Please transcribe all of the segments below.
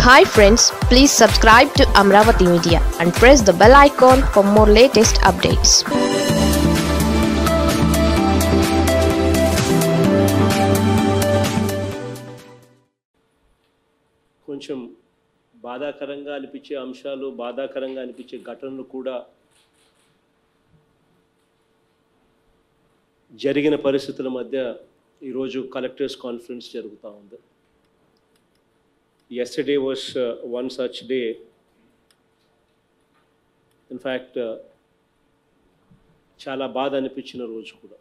Hi friends please subscribe to Amaravati media and press the bell icon for more latest updates కొంచెం బాధాకరంగా అనిపించే అంశాలు బాధాకరంగా అనిపించే ఘటనలు కూడా జరిగిన పరిస్థితుల మధ్య ఈరోజు కలెక్టర్స్ కాన్ఫరెన్స్ జరుగుతూ ఉంది yesterday was one such day in fact చాలా బాధ అనిపించిన రోజు కూడా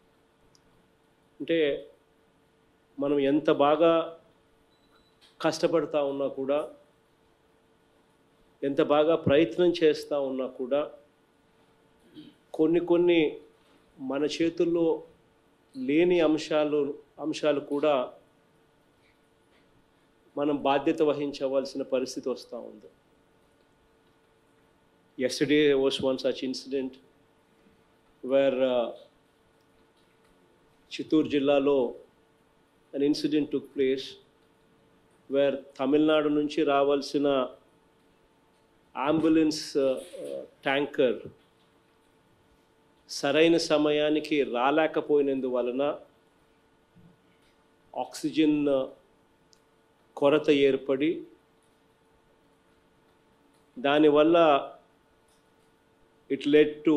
అంటే మనం ఎంత బాగా కష్టపడతా ఉన్నా కూడా ఎంత బాగా ప్రయత్నం చేస్తూ ఉన్నా కూడా కొన్ని కొన్ని మన చేతుల్లో లేని అంశాలు అంశాలు కూడా మనం బాధ్యత వహించవలసిన పరిస్థితి వస్తూ ఉంది yesterday was one such incident where Chittoor జిల్లాలో an incident took place where Tamil Nadu నుంచి రావాల్సిన అంబులెన్స్ ట్యాంకర్ సరైన సమయానికి రాలేకపోయినందువలన ఆక్సిజన్ కొరత ఏర్పడి దానివల్ల ఇట్ లెడ్ టు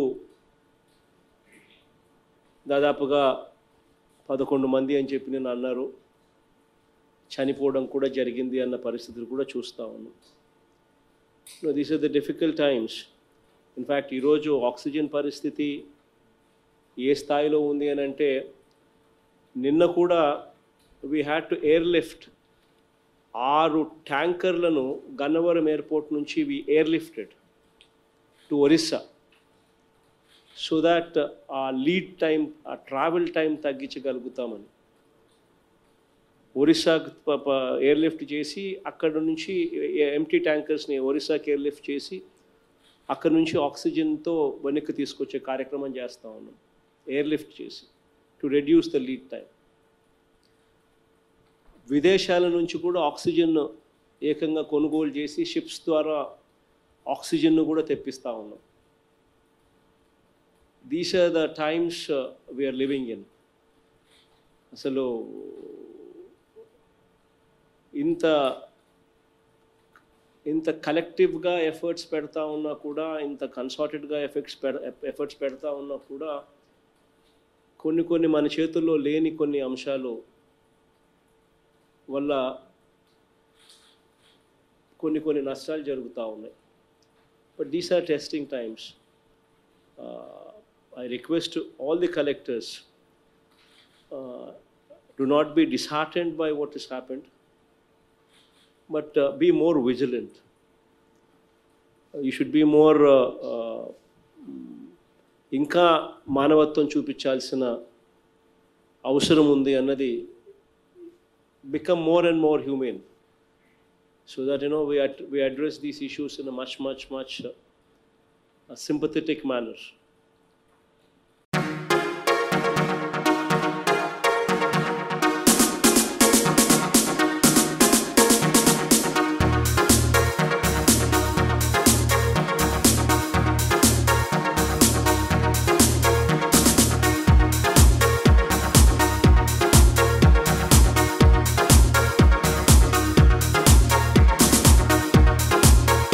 దాదాపుగా పదకొండు మంది అని చెప్పి నేను అన్నారు చనిపోవడం కూడా జరిగింది అన్న పరిస్థితులు కూడా చూస్తూ ఉన్నాం these are the difficult times in fact ఈరోజు ఆక్సిజన్ పరిస్థితి ఏ స్థాయిలో ఉంది అని అంటే నిన్న కూడా we had to airlift ఆరు ట్యాంకర్లను గన్నవరం ఎయిర్పోర్ట్ నుంచి we airlifted to Orissa so that ఆ లీడ్ టైం ఆ ట్రావెల్ టైం తగ్గించగలుగుతామని ఒరిస్సాకు ఎయిర్ లిఫ్ట్ చేసి అక్కడ నుంచి ఎంటీ ట్యాంకర్స్ని ఒరిస్సాకి ఎయిర్ లిఫ్ట్ చేసి అక్కడ నుంచి ఆక్సిజన్తో వెనక్కి తీసుకొచ్చే కార్యక్రమం చేస్తూ ఉన్నాం ఎయిర్ లిఫ్ట్ చేసి to reduce the lead time విదేశాల నుంచి కూడా ఆక్సిజన్ ఏకంగా కొనుగోలు చేసి షిప్స్ ద్వారా ఆక్సిజన్ను కూడా తెప్పిస్తూ ఉన్నాం these are the times we're living in అసలు ఇంత ఇంత కలెక్టివ్గా ఎఫర్ట్స్ పెడతా ఉన్నా కూడా ఇంత కన్సార్టెడ్గా ఎఫెక్ట్స్ పెడ ఎఫర్ట్స్ పెడతా ఉన్నా కూడా కొన్ని కొన్ని మన చేతుల్లో లేని కొన్ని అంశాలు వల్ల కొన్ని కొన్ని నష్టాలు జరుగుతూ ఉన్నాయి but these are testing times I request all the collectors uh, do not be disheartened by what has happened, but uh, be more vigilant. You should be more uh, uh, ఇంకా మానవత్వం చూపించాల్సిన అవసరం ఉంది అన్నది become more and more humane so that you know we, ad- we address these issues in a much, much, much uh, a sympathetic manner.